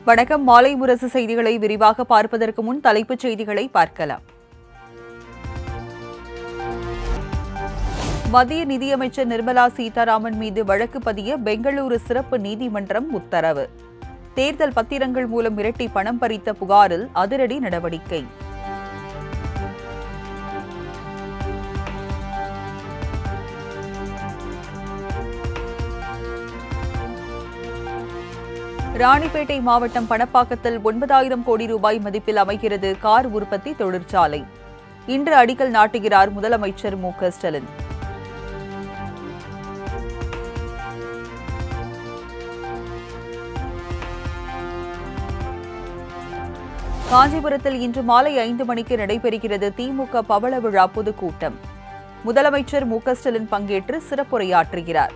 வணக்கம் மாலை முரசு செய்திகளை விரிவாக பார்ப்பதற்கு முன் தலைப்புச் செய்திகளை பார்க்கலாம் மத்திய நிதியமைச்சர் நிர்மலா சீதாராமன் மீது வழக்கு பதிய பெங்களூரு சிறப்பு நீதிமன்றம் உத்தரவு தேர்தல் பத்திரங்கள் மூலம் மிரட்டி பணம் பறித்த புகாரில் அதிரடி நடவடிக்கை ராணிப்பேட்டை மாவட்டம் பணப்பாக்கத்தில் ஒன்பதாயிரம் கோடி ரூபாய் மதிப்பில் அமைகிறது கார் உற்பத்தி தொழிற்சாலை இன்று அடிக்கல் நாட்டுகிறார் முதலமைச்சர் மு க ஸ்டாலின் காஞ்சிபுரத்தில் இன்று மாலை ஐந்து மணிக்கு நடைபெறுகிறது திமுக பவள விழா பொதுக்கூட்டம் முதலமைச்சர் மு க ஸ்டாலின் பங்கேற்று சிறப்புரையாற்றுகிறார்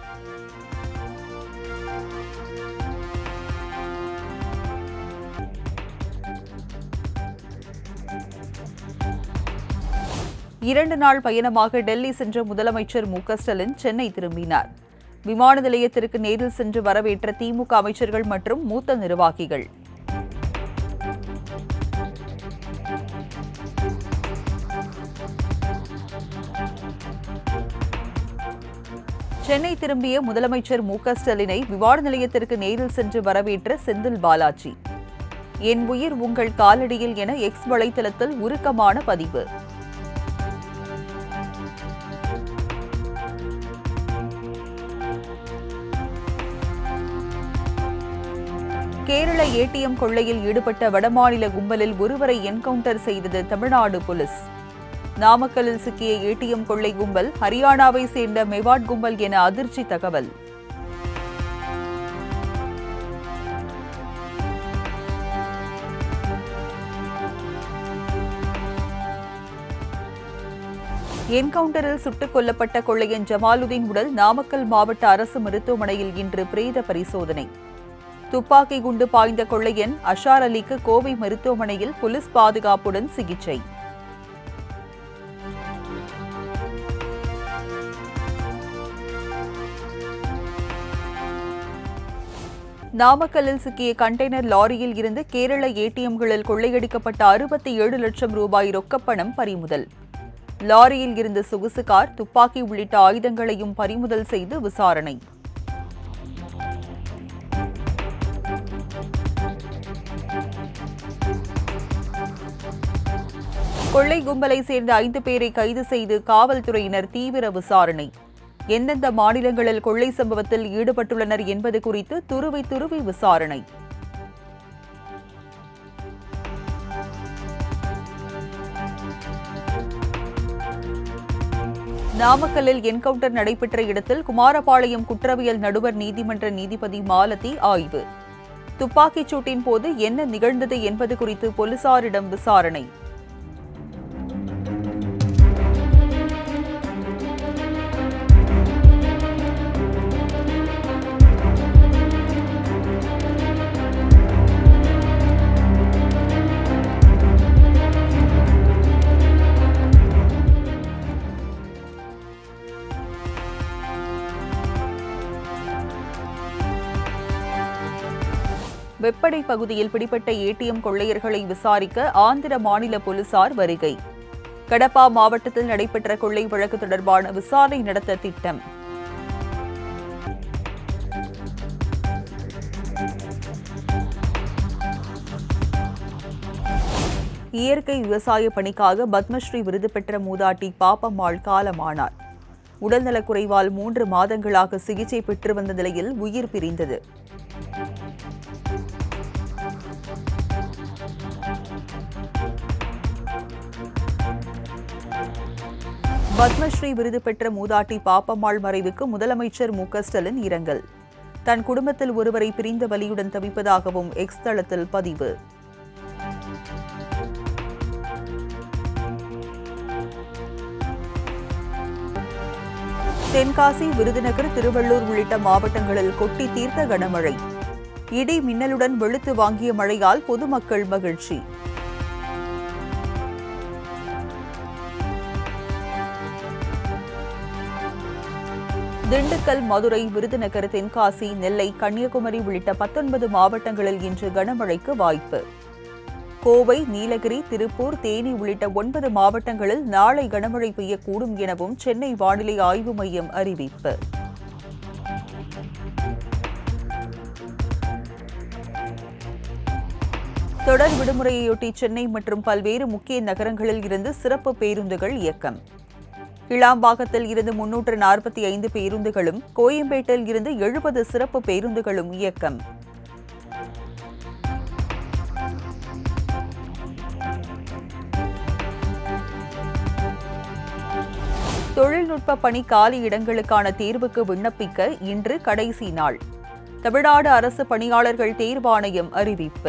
இரண்டு நாள் பயணமாக டெல்லி சென்ற முதலமைச்சர் மு க ஸ்டாலின் சென்னை திரும்பினார் விமான நிலையத்திற்கு நேரில் சென்று வரவேற்ற திமுக அமைச்சர்கள் மற்றும் மூத்த நிர்வாகிகள் சென்னை திரும்பிய முதலமைச்சர் மு க ஸ்டாலினை விமான நிலையத்திற்கு நேரில் சென்று வரவேற்ற செந்தில் பாலாஜி என் உயிர் உங்கள் காலடியில் என எக்ஸ் வலைத்தளத்தில் உருக்கமான பதிவு கேரள ஏடிஎம் கொள்ளையில் ஈடுபட்ட வடமாநில கும்பலில் ஒருவரை என்கவுண்டர் செய்தது தமிழ்நாடு போலீஸ் நாமக்கல்லில் சிக்கிய ஏடிஎம் கொள்ளை கும்பல் ஹரியானாவை சேர்ந்த மெவாட் கும்பல் என அதிர்ச்சி தகவல் என்கவுண்டரில் சுட்டுக் கொல்லப்பட்ட கொள்ளையன் ஜமாலுதீன் உடல் நாமக்கல் மாவட்ட அரசு மருத்துவமனையில் இன்று பிரேத பரிசோதனை துப்பாக்கி குண்டு பாய்ந்த கொள்ளையன் அஷார் அலிக்கு கோவை மருத்துவமனையில் போலீஸ் பாதுகாப்புடன் சிகிச்சை நாமக்கல்லில் சிக்கிய கண்டெய்னர் லாரியில் இருந்து கேரள ஏடிஎம்களில் கொள்ளையடிக்கப்பட்ட அறுபத்தி ஏழு லட்சம் ரூபாய் ரொக்கப்பணம் பறிமுதல் லாரியில் இருந்த சொகுசு கார் துப்பாக்கி உள்ளிட்ட ஆயுதங்களையும் பறிமுதல் செய்து விசாரணை கொள்ளை கும்பலை சேர்ந்த ஐந்து பேரை கைது செய்து காவல்துறையினர் தீவிர விசாரணை எந்தெந்த மாநிலங்களில் கொள்ளை சம்பவத்தில் ஈடுபட்டுள்ளனர் என்பது குறித்து துருவி துருவி விசாரணை நாமக்கல்லில் என்கவுண்டர் நடைபெற்ற இடத்தில் குமாரபாளையம் குற்றவியல் நடுவர் நீதிமன்ற நீதிபதி மாலதி ஆய்வு துப்பாக்கிச் சூட்டின் போது என்ன நிகழ்ந்தது என்பது குறித்து போலீசாரிடம் விசாரணை வெப்படை பகுதியில் பிடிப்பட்ட ஏடிஎம் கொள்ளையர்களை விசாரிக்க ஆந்திர மாநில போலீசார் வருகை கடப்பா மாவட்டத்தில் நடைபெற்ற கொள்ளை வழக்கு தொடர்பான விசாரணை நடத்த திட்டம் இயற்கை விவசாய பணிக்காக பத்மஸ்ரீ விருது பெற்ற மூதாட்டி பாப்பம்மாள் காலமானார் உடல்நலக்குறைவால் மூன்று மாதங்களாக சிகிச்சை பெற்று வந்த நிலையில் உயிர் பிரிந்தது பத்மஸ்ரீ விருது பெற்ற மூதாட்டி பாப்பம்மாள் மறைவுக்கு முதலமைச்சர் மு க ஸ்டாலின் இரங்கல் தன் குடும்பத்தில் ஒருவரை பிரிந்த வலியுடன் தவிப்பதாகவும் எக்ஸ் தளத்தில் பதிவு தென்காசி விருதுநகர் திருவள்ளூர் உள்ளிட்ட மாவட்டங்களில் கொட்டி தீர்த்த கனமழை இடி மின்னலுடன் வெளுத்து வாங்கிய மழையால் பொதுமக்கள் மகிழ்ச்சி திண்டுக்கல் மதுரை விருதுநகர் தென்காசி நெல்லை கன்னியாகுமரி உள்ளிட்ட பத்தொன்பது மாவட்டங்களில் இன்று கனமழைக்கு வாய்ப்பு கோவை நீலகிரி திருப்பூர் தேனி உள்ளிட்ட ஒன்பது மாவட்டங்களில் நாளை கனமழை பெய்யக்கூடும் எனவும் சென்னை வானிலை ஆய்வு மையம் அறிவிப்பு தொடர் விடுமுறையொட்டி சென்னை மற்றும் பல்வேறு முக்கிய நகரங்களில் இருந்து சிறப்பு பேருந்துகள் இயக்கம் கிளாம்பாக்கத்தில் இருந்து முன்னூற்று நாற்பத்தி ஐந்து பேருந்துகளும் கோயம்பேட்டில் இருந்து எழுபது சிறப்பு பேருந்துகளும் இயக்கம் தொழில்நுட்ப பணி காலி இடங்களுக்கான தேர்வுக்கு விண்ணப்பிக்க இன்று கடைசி நாள் தமிழ்நாடு அரசு பணியாளர்கள் தேர்வாணையம் அறிவிப்பு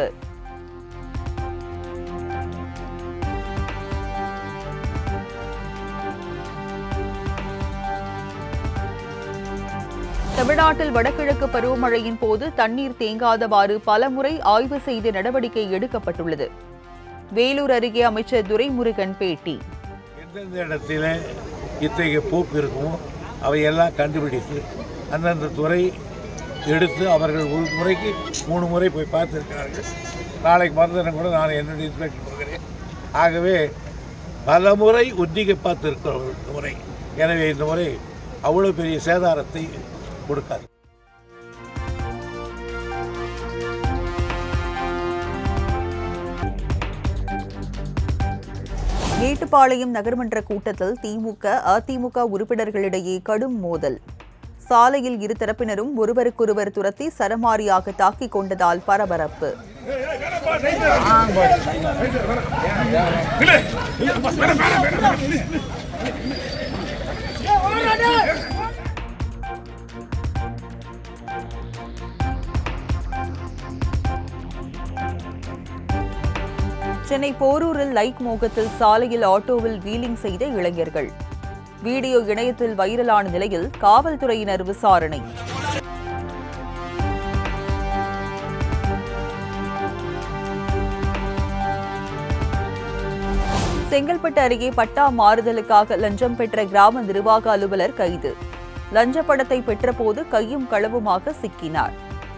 தமிழ்நாட்டில் வடகிழக்கு பருவமழையின் போது தண்ணீர் தேங்காதவாறு பலமுறை ஆய்வு செய்து நடவடிக்கை எடுக்கப்பட்டுள்ளது வேலூர் அருகே அமைச்சர் துரைமுருகன் பேட்டி எந்தெந்த இடத்துல இத்தகைய போக்கு இருக்குமோ அவையெல்லாம் கண்டுபிடித்து அந்தந்த துறை எடுத்து அவர்கள் ஒரு முறைக்கு மூணு முறை போய் பார்த்துருக்கிறார்கள் நாளைக்கு மறுதினம் கூட நான் என்னுடைய இன்ஸ்பெக்டர் கொடுக்குறேன் ஆகவே பல முறை ஒத்திகை பார்த்துருக்கிறோம் இந்த முறை எனவே இந்த முறை அவ்வளோ பெரிய சேதாரத்தை கொடுக்காது மேட்டுப்பாளையம் நகர்மன்ற கூட்டத்தில் திமுக அதிமுக உறுப்பினர்களிடையே கடும் மோதல் சாலையில் இரு தரப்பினரும் ஒருவருக்கொருவர் துரத்தி சரமாரியாக தாக்கிக் கொண்டதால் பரபரப்பு சென்னை போரூரில் லைக் மோகத்தில் சாலையில் ஆட்டோவில் வீலிங் செய்த இளைஞர்கள் வீடியோ இணையத்தில் வைரலான நிலையில் காவல்துறையினர் விசாரணை செங்கல்பட்டு அருகே பட்டா மாறுதலுக்காக லஞ்சம் பெற்ற கிராம நிர்வாக அலுவலர் கைது லஞ்ச படத்தை பெற்றபோது கையும் களவுமாக சிக்கினார்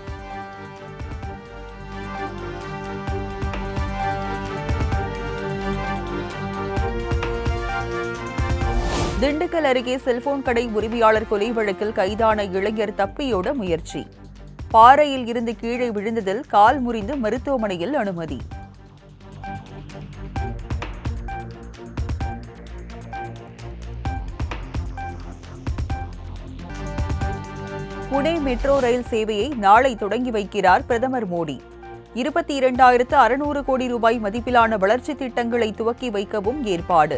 திண்டுக்கல் அருகே செல்போன் கடை உரிமையாளர் கொலை வழக்கில் கைதான இளைஞர் தப்பியோட முயற்சி பாறையில் இருந்து கீழே விழுந்ததில் கால் முறிந்து மருத்துவமனையில் அனுமதி புனே மெட்ரோ ரயில் சேவையை நாளை தொடங்கி வைக்கிறார் பிரதமர் மோடி இருபத்தி இரண்டாயிரத்து அறுநூறு கோடி ரூபாய் மதிப்பிலான வளர்ச்சி திட்டங்களை துவக்கி வைக்கவும் ஏற்பாடு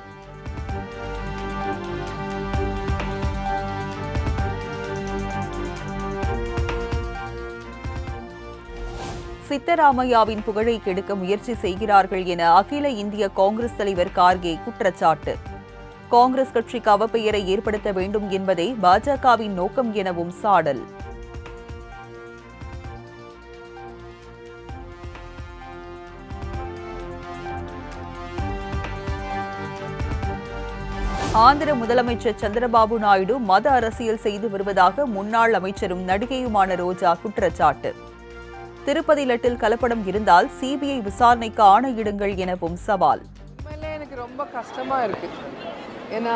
சித்தராமையாவின் புகழை கெடுக்க முயற்சி செய்கிறார்கள் என அகில இந்திய காங்கிரஸ் தலைவர் கார்கே குற்றச்சாட்டு காங்கிரஸ் கட்சிக்கு அவப்பெயரை ஏற்படுத்த வேண்டும் என்பதே பாஜகவின் நோக்கம் எனவும் சாடல் ஆந்திர முதலமைச்சர் சந்திரபாபு நாயுடு மத அரசியல் செய்து வருவதாக முன்னாள் அமைச்சரும் நடிகையுமான ரோஜா குற்றச்சாட்டு திருப்பதி லட்டில் கலப்படம் இருந்தால் சிபிஐ விசாரணைக்கு ஆணையிடுங்கள் எனவும் சவால் உண்மையிலே எனக்கு ரொம்ப கஷ்டமாக இருக்கு ஏன்னா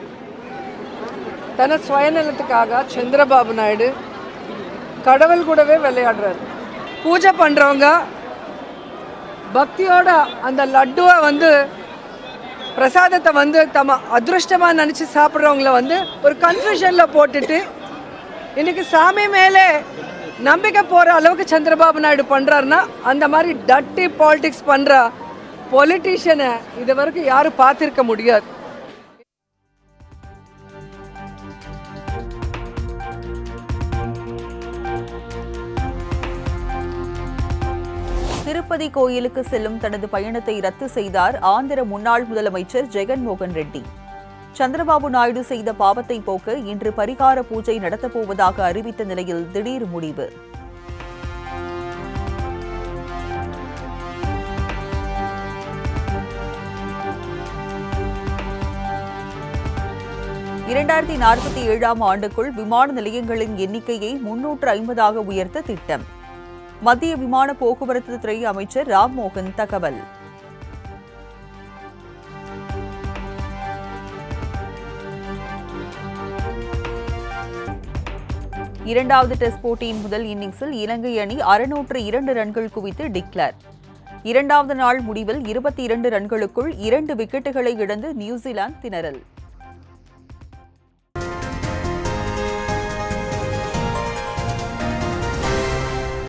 தன சுயநலத்துக்காக சந்திரபாபு நாயுடு கடவுள் கூடவே விளையாடுறாரு பூஜை பண்ணுறவங்க பக்தியோட அந்த லட்டுவை வந்து பிரசாதத்தை வந்து தம்ம அதிருஷ்டமாக நினச்சி சாப்பிட்றவங்கள வந்து ஒரு கன்ஃபியூஷனில் போட்டுட்டு இன்னைக்கு சாமி மேலே நம்பிக்கை போகிற அளவுக்கு சந்திரபாபு நாயுடு பண்ணுறாருன்னா அந்த மாதிரி டட்டி பாலிடிக்ஸ் பண்ணுற பொலிட்டீஷியனை இது வரைக்கும் யாரும் பார்த்துருக்க முடியாது திருப்பதி கோயிலுக்கு செல்லும் தனது பயணத்தை ரத்து செய்தார் ஆந்திர முன்னாள் முதலமைச்சர் ஜெகன்மோகன் ரெட்டி சந்திரபாபு நாயுடு செய்த பாவத்தை போக்க இன்று பரிகார பூஜை நடத்தப்போவதாக அறிவித்த நிலையில் திடீர் முடிவு இரண்டாயிரத்தி நாற்பத்தி ஏழாம் ஆண்டுக்குள் விமான நிலையங்களின் எண்ணிக்கையை முன்னூற்று ஐம்பதாக உயர்த்த திட்டம் மத்திய விமான போக்குவரத்து துறை அமைச்சர் ராம்மோகன் தகவல் இரண்டாவது டெஸ்ட் போட்டியின் முதல் இன்னிங்ஸில் இலங்கை அணி அறுநூற்று இரண்டு ரன்கள் குவித்து டிக்ளேர் இரண்டாவது நாள் முடிவில் இருபத்தி இரண்டு ரன்களுக்குள் இரண்டு விக்கெட்டுகளை இழந்து நியூசிலாந்து திணறல்